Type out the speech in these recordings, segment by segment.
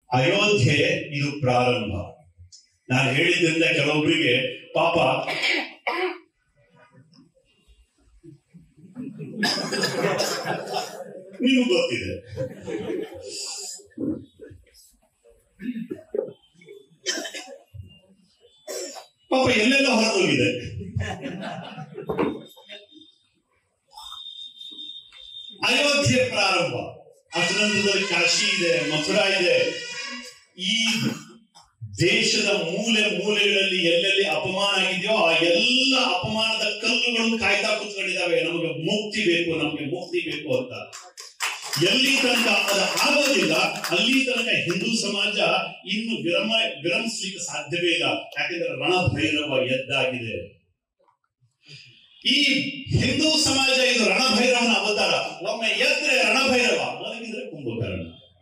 ಅಯೋಧ್ಯೆ ಇದು ಪ್ರಾರಂಭ ನಾನು ಹೇಳಿದ್ರಿಂದ ಕೆಲವೊಬ್ಬರಿಗೆ ಪಾಪ ನಿಮ್ಗೆ ಗೊತ್ತಿದೆ ಪಾಪ ಎಲ್ಲೆಲ್ಲ ಹೊರದೋಗಿದೆ ಅಯೋಧ್ಯೆ ಪ್ರಾರಂಭ ಅದರಂತದಲ್ಲಿ ಕಾಶಿ ಇದೆ ಮಥುರಾ ಇದೆ ಈ ದೇಶದ ಮೂಲೆ ಮೂಲೆಗಳಲ್ಲಿ ಎಲ್ಲೆಲ್ಲಿ ಅಪಮಾನ ಆಗಿದೆಯೋ ಆ ಎಲ್ಲ ಅಪಮಾನದ ಕಲ್ಲುಗಳು ಕಾಯ್ತಾ ಕೂತ್ಕೊಂಡಿದ್ದಾವೆ ನಮಗೆ ಮುಕ್ತಿ ಬೇಕು ನಮಗೆ ಮುಕ್ತಿ ಬೇಕು ಅಂತ ಎಲ್ಲಿ ತನಕ ಅದು ಆಗೋದಿಲ್ಲ ಅಲ್ಲಿ ತನಕ ಹಿಂದೂ ಸಮಾಜ ಇನ್ನು ವಿರಮ ವಿರಮಿಸ್ಲಿಕ್ಕೆ ಸಾಧ್ಯವೇ ಇಲ್ಲ ಯಾಕೆಂದ್ರೆ ರಣಭೈರವ ಎದ್ದಾಗಿದೆ ಈ ಹಿಂದೂ ಸಮಾಜ ಇದು ರಣಭೈರವನ ಅವತಾರ ಒಮ್ಮೆ ಎದ್ರೆ ರಣಭೈರವ ಮಲಗಿದ್ರೆ ಕುಂಭಕರ್ಣ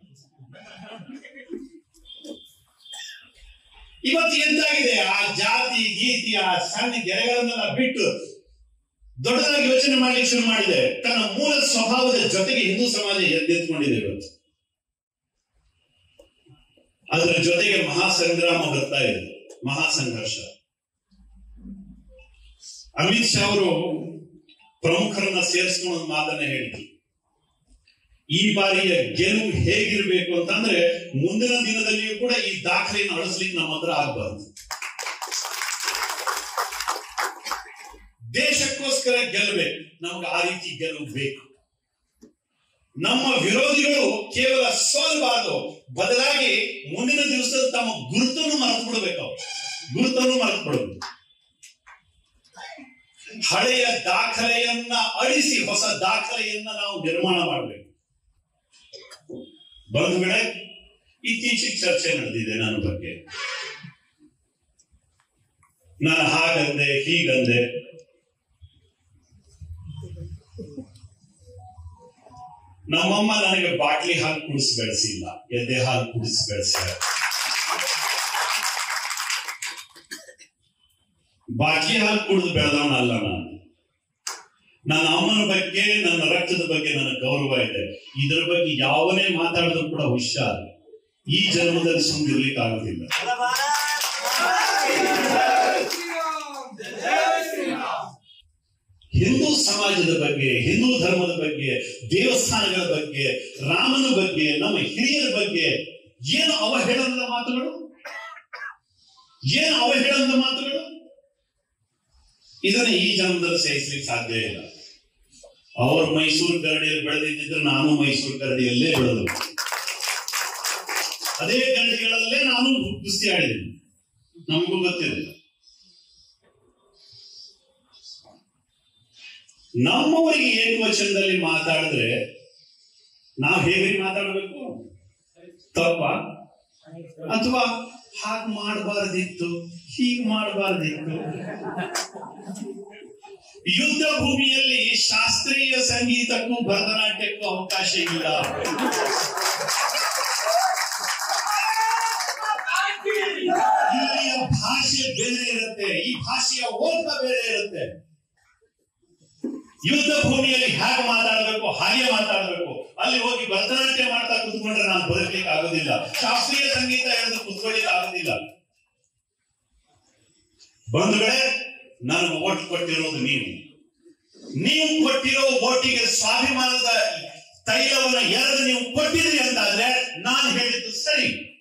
ಇವತ್ತು ಎಂತಾಗಿದೆ ಆ ಜಾತಿ ಗೀತಿ ಆ ಸಣ್ಣ ಗೆರೆಗಳನ್ನೆಲ್ಲ ಬಿಟ್ಟು ದೊಡ್ಡದಾಗಿ ಯೋಚನೆ ಮಾಡ್ಲಿಕ್ಕೆ ಶುರು ಮಾಡಿದೆ ತನ್ನ ಮೂಲ ಸ್ವಭಾವದ ಜೊತೆಗೆ ಹಿಂದೂ ಸಮಾಜ ಎದ್ದೆತ್ಕೊಂಡಿದೆ ಇವತ್ತು ಅದರ ಜೊತೆಗೆ ಮಹಾಸಂಗ್ರಾಮ ಬರ್ತಾ ಇದೆ ಮಹಾಸಂಘರ್ಷ ಅಮಿತ್ ಶಾ ಅವರು ಪ್ರಮುಖರನ್ನ ಸೇರಿಸ್ಕೊಂಡು ಒಂದು ಮಾತನ್ನ ಹೇಳಿದ್ರು ಈ ಬಾರಿಯ ಗೆಲುವು ಹೇಗಿರ್ಬೇಕು ಅಂತಂದ್ರೆ ಮುಂದಿನ ದಿನದಲ್ಲಿಯೂ ಕೂಡ ಈ ದಾಖಲೆಯನ್ನು ಅಳಿಸ್ಲಿಕ್ಕೆ ನಮ್ಮ ಹತ್ರ ಆಗ್ಬಾರ್ದು ದೇಶಕ್ಕೋಸ್ಕರ ಗೆಲ್ಲಬೇಕು ನಮ್ಗೆ ಆ ರೀತಿ ಗೆಲುವು ಬೇಕು ನಮ್ಮ ವಿರೋಧಿಗಳು ಕೇವಲ ಸೋಲಬಾರದು ಬದಲಾಗಿ ಮುಂದಿನ ದಿವಸದಲ್ಲಿ ತಮ್ಮ ಗುರುತನ್ನು ಮರೆತು ಬಿಡಬೇಕು ಅವ್ರು. ಗುರುತನ್ನು ಮರೆತು ಬಿಡಬೇಕು ಹಳೆಯ ದಾಖಲೆಯನ್ನ ಅಳಿಸಿ ಹೊಸ ದಾಖಲೆಯನ್ನ ನಾವು ನಿರ್ಮಾಣ ಮಾಡಬೇಕು ಬಂಧುಗಳೇ ಇತ್ತೀಚೆಗೆ ಚರ್ಚೆ ನಡೆದಿದೆ ನನ್ನ ಬಗ್ಗೆ ನಾನು ಹಾಗಂದೆ ಹೀಗಂದೆ ನಮ್ಮಮ್ಮ ನನಗೆ ಬಾಟ್ಲಿ ಹಾಲು ಕುಡಿಸಿ ಬೆಳೆಸಿಲ್ಲ ಎದೆ ಹಾಲು ಕುಡಿಸಿ ಬೆಳೆಸ್ಯಾರ ಬಾಟ್ಲಿ ಹಾಲು ಕುಡಿದು ಬೆಳೆದವನಲ್ಲ ನಾನು ನನ್ನ ಅಮ್ಮನ ಬಗ್ಗೆ ನನ್ನ ರಕ್ತದ ಬಗ್ಗೆ ನನ್ನ ಗೌರವ ಇದೆ ಇದರ ಬಗ್ಗೆ ಯಾವನೇ ಮಾತಾಡಿದ್ರು ಕೂಡ ಹುಷಾರ್ ಈ ಜನ್ಮದಲ್ಲಿ ಸುಮ್ಮನಿರ್ಲಿಕ್ಕೆ ಆಗುದಿಲ್ಲ ಹಿಂದೂ ಸಮಾಜದ ಬಗ್ಗೆ ಹಿಂದೂ ಧರ್ಮದ ಬಗ್ಗೆ ದೇವಸ್ಥಾನಗಳ ಬಗ್ಗೆ ರಾಮನ ಬಗ್ಗೆ ನಮ್ಮ ಹಿರಿಯರ ಬಗ್ಗೆ ಏನು ಅವಹೇಳನದ ಮಾತುಗಳು ಏನು ಅವಹೇಳನದ ಮಾತುಗಳು ಇದನ್ನ ಈ ಜನ್ಮದಲ್ಲಿ ಸಹಿಸ್ಲಿಕ್ಕೆ ಸಾಧ್ಯ ಇಲ್ಲ ಅವರು ಮೈಸೂರು ಗರಡಿಯಲ್ಲಿ ಬೆಳೆದಿದ್ದಿದ್ರೆ ನಾನು ಮೈಸೂರು ಗರಡಿಯಲ್ಲೇ ಬೆಳೆದು ಅದೇ ಗರಡಿಗಳಲ್ಲೇ ನಾನು ಕುಸ್ತಿ ಆಡಿದ್ದೀನಿ ನಮಗೂ ಗೊತ್ತಿದೆ ನಮ್ಮವರಿಗೆ ಏಕವಚನದಲ್ಲಿ ಮಾತಾಡಿದ್ರೆ ನಾವು ಹೇಗೆ ಮಾತಾಡಬೇಕು ತಪ್ಪ ಅಥವಾ ಹಾಗೆ ಮಾಡಬಾರ್ದಿತ್ತು ಹೀಗೆ ಮಾಡಬಾರ್ದಿತ್ತು ಯುದ್ಧ ಭೂಮಿಯಲ್ಲಿ ಶಾಸ್ತ್ರೀಯ ಸಂಗೀತಕ್ಕೂ ಭರತನಾಟ್ಯಕ್ಕೂ ಅವಕಾಶ ಇಲ್ಲ ಇಲ್ಲಿಯ ಭಾಷೆ ಬೇರೆ ಇರುತ್ತೆ ಈ ಭಾಷೆಯ ಓಟ ಬೇರೆ ಇರುತ್ತೆ ಯುದ್ಧ ಭೂಮಿಯಲ್ಲಿ ಹೇಗೆ ಮಾತಾಡಬೇಕು ಹಾಗೆ ಮಾತಾಡಬೇಕು ಅಲ್ಲಿ ಹೋಗಿ ಭರತನಾಟ್ಯ ಮಾಡ್ತಾ ಕುತ್ಕೊಂಡ್ರೆ ನಾನು ಬದುಕಲಿಕ್ಕೆ ಆಗೋದಿಲ್ಲ ಶಾಸ್ತ್ರೀಯ ಸಂಗೀತ ಹೇಳಿದ್ರೆ ಕುತ್ಕೊಳ್ಳಿಕ್ಕೆ ಆಗೋದಿಲ್ಲ ಬಂಧುಗಳೇ ನನಗೆ ಓಟ್ ಕೊಟ್ಟಿರೋದು ನೀವು ನೀವು ಕೊಟ್ಟಿರೋ ಓಟಿಗೆ ಸ್ವಾಭಿಮಾನದ ತೈಲವನ್ನ ಎರೆದು ನೀವು ಕೊಟ್ಟಿದ್ರಿ ಅಂತಾದ್ರೆ ನಾನು ಹೇಳಿದ್ದು ಸರಿ